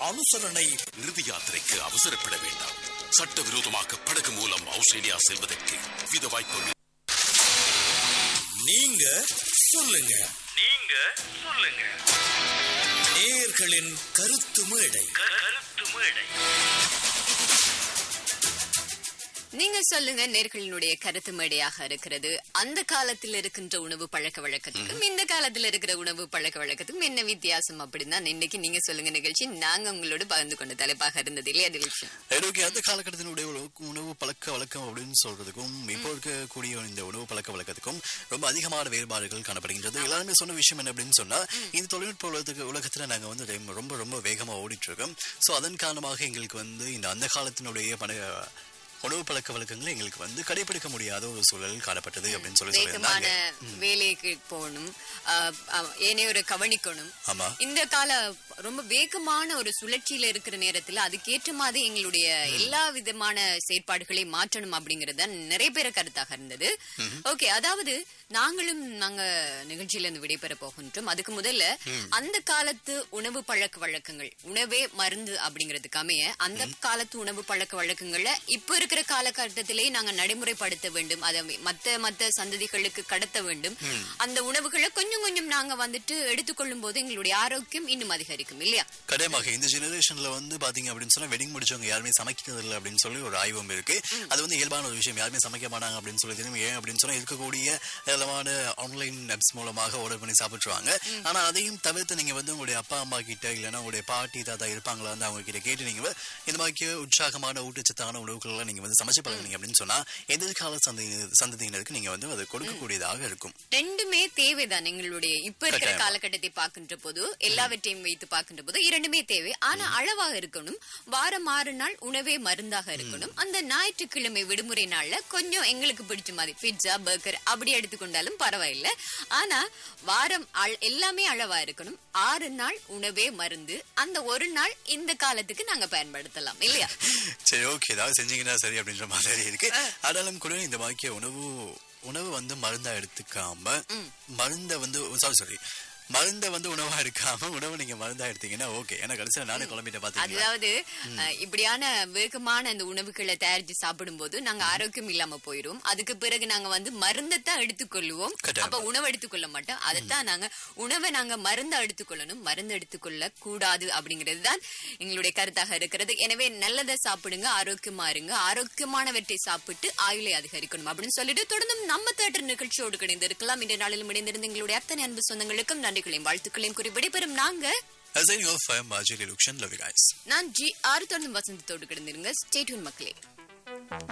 அனுசரணை இறுதி யாத்திரைக்கு அவசரப்பட வேண்டாம் சட்டவிரோதமாக படகு மூலம் ஆஸ்திரேலியா செல்வதற்கு வித வாய்ப்புகள் நீங்க சொல்லுங்க நீங்க சொல்லுங்க நேயர்களின் கருத்து மேடை கருத்து மேடை நீங்க சொல்லுங்க நேர்களினுடைய கருத்து மேடையாக இருக்கிறது அந்த காலத்தில் இருக்கின்ற உணவு பழக்க வழக்கத்துக்கும் இந்த காலத்தில் இருக்கிற உணவு பழக்க வழக்கத்துக்கும் என்ன வித்தியாசம் அப்படின்னு தான் இன்னைக்கு நீங்க சொல்லுங்க நிகழ்ச்சி நாங்க உங்களோட பகிர்ந்து கொண்ட தலைப்பாக இருந்தது இல்லையா டிலக்ஷன் ஓகே அந்த காலகட்டத்தினுடைய உணவு உணவு பழக்க வழக்கம் அப்படின்னு சொல்றதுக்கும் இப்போ இருக்கக்கூடிய இந்த உணவு பழக்க வழக்கத்துக்கும் ரொம்ப அதிகமான வேறுபாடுகள் காணப்படுகின்றது எல்லாருமே சொன்ன விஷயம் என்ன அப்படின்னு சொன்னா இந்த தொழில்நுட்ப உலகத்துக்கு உலகத்துல நாங்க வந்து ரொம்ப- ரொம்ப ரொம்ப வேகமா ஓடிட்டு இருக்கோம் சோ அதன் காரணமாக எங்களுக்கு வந்து இந்த அந்த காலத்தினுடைய பண உணவு பழக்க வழக்கங்களை எங்களுக்கு வந்து கடைபிடிக்க முடியாத ஒரு சூழல் காணப்பட்டது அப்படின்னு சொல்லி வேகமான சொல்லியிருந்தாங்க வேலைக்கு போகணும் ஆஹ் ஆஹ் ஏனையோரை கவனிக்கணும் ஆமா இந்த கால ரொம்ப வேகமான ஒரு சுழற்சியில இருக்கிற நேரத்துல அதுக்கேற்ற மாதிரி எங்களுடைய எல்லா விதமான செயற்பாடுகளை மாற்றணும் அப்படிங்கறது தான் நிறைய பேர கருத்தாக இருந்தது ஓகே அதாவது நாங்களும் நாங்க நிகழ்ச்சியில இருந்து விடைபெற போகின்றோம் அதுக்கு முதல்ல அந்த காலத்து உணவு பழக்க வழக்கங்கள் உணவே மருந்து அப்படிங்கிறதுக்கு அமைய அந்த காலத்து உணவு பழக்க வழக்கங்கள்ல இப்ப இருக்கிற காலகட்டத்திலே நாங்க நடைமுறைப்படுத்த வேண்டும் அதை மத்த மத்த சந்ததிகளுக்கு கடத்த வேண்டும் அந்த உணவுகளை கொஞ்சம் கொஞ்சம் நாங்க வந்துட்டு எடுத்துக்கொள்ளும் போது எங்களுடைய ஆரோக்கியம் இன்னும் அதிகரிக்கும் இல்லையா கடையமாக இந்த ஜெனரேஷன்ல வந்து பாத்தீங்க அப்படின்னு சொன்னா வெட்டிங் முடிச்சவங்க யாருமே சமைக்கிறது இல்லை அப்படின்னு சொல்லி ஒரு ஆய்வும் இருக்கு அது வந்து இயல்பான ஒரு விஷயம் யாருமே சமைக்க மாட்டாங்க அப்படின்னு சொல்லி தெரியும் ஏன் அப்படின்னு சொன்னா இருக்கக்கூடிய ஏராளமான ஆன்லைன் ஆப்ஸ் மூலமாக ஆர்டர் பண்ணி சாப்பிட்டுருவாங்க ஆனா அதையும் தவிர்த்து நீங்க வந்து உங்களுடைய அப்பா அம்மா கிட்ட இல்லைன்னா உங்களுடைய பாட்டி தாத்தா இருப்பாங்களா வந்து அவங்க கிட்ட கேட்டு நீங்க இந்த மாதிரி உற்சாகமான ஊட்டச்சத்தான உணவுகள் எல்லாம் நீங்க வந்து சமைச்சு பழகுனீங்க அப்படின்னு சொன்னா எதிர்கால சந்தை சந்ததியினருக்கு நீங்க வந்து அதை கொடுக்கக்கூடியதாக இருக்கும் ரெண்டுமே தேவைதான் எங்களுடைய இப்ப இருக்கிற கட்டாயமா. காலகட்டத்தை பார்க்கின்ற போது எல்லாவற்றையும் வைத்து பார்க்கின்ற போது இரண்டுமே தேவை ஆனா அளவாக இருக்கணும் வாரம் ஆறு நாள் உணவே மருந்தாக இருக்கணும் அந்த ஞாயிற்றுக்கிழமை விடுமுறை நாள்ல கொஞ்சம் எங்களுக்கு பிடிச்ச மாதிரி பிட்சா பர்கர் அப்படி எடுத்துக்கொண்டாலும் பரவாயில்ல ஆனா வாரம் அள- எல்லாமே அளவா இருக்கணும் ஆறு நாள் உணவே மருந்து அந்த ஒரு நாள் இந்த காலத்துக்கு நாங்க பயன்படுத்தலாம் இல்லையா சரி ஓகே ஏதாவது செஞ்சீங்கன்னா சரி அப்படின்ற மாதிரி இருக்கு ஆனாலும் கூட இந்த மாதிரி உணவு உணவு வந்து மருந்தா எடுத்துக்காம மருந்த வந்து சாரி சாரி மருந்த வந்து உணவா எடுக்காம உணவு நீங்க மருந்தா எடுத்தீங்கன்னா ஓகே ஏன்னா கடைசியில நானே குழம்பிட்ட பாத்தீங்களா அதாவது அஹ், இப்படியான வேகமான அந்த உணவுகளை தயாரிச்சு சாப்பிடும்போது நாங்க ஆரோக்கியம் இல்லாம போயிரும் அதுக்கு பிறகு நாங்க வந்து மருந்தைத்தான் எடுத்துக்கொள்ளுவோம் கட்டாயமா. அப்ப உணவு எடுத்துக்கொள்ள மாட்டோம் அதைத்தான் நாங்க உணவை நாங்க மருந்தா எடுத்துக்கொள்ளணும் மருந்து எடுத்துக்கொள்ள கூடாது அப்படிங்கிறது தான் எங்களுடைய கருத்தாக இருக்கிறது எனவே நல்லதை சாப்பிடுங்க ஆரோக்கியமா இருங்க ஆரோக்கியமானவற்றை சாப்பிட்டு ஆயுளை அதிகரிக்கணும் அப்படின்னு சொல்லிட்டு தொடர்ந்தும் நம்ம தேட்டர் நிகழ்ச்சியோடு கிடைந்து இருக்கலாம் இன்றைய நாளிலும் இணைந்திருந்த எங்களுடைய அத்தனை அன்பு சொந்தங்களுக்கும் நன்றிகளையும் வாழ்த்துக்களையும் கூறி விடைபெறும் நாங்க As I know, I am Marjorie Lukshan. Love you guys. நான் ஜி ஆறு தொடர்ந்து வசந்தத்தோடு கிடந்திருங்க ஸ்டேட்யூன் மக்களே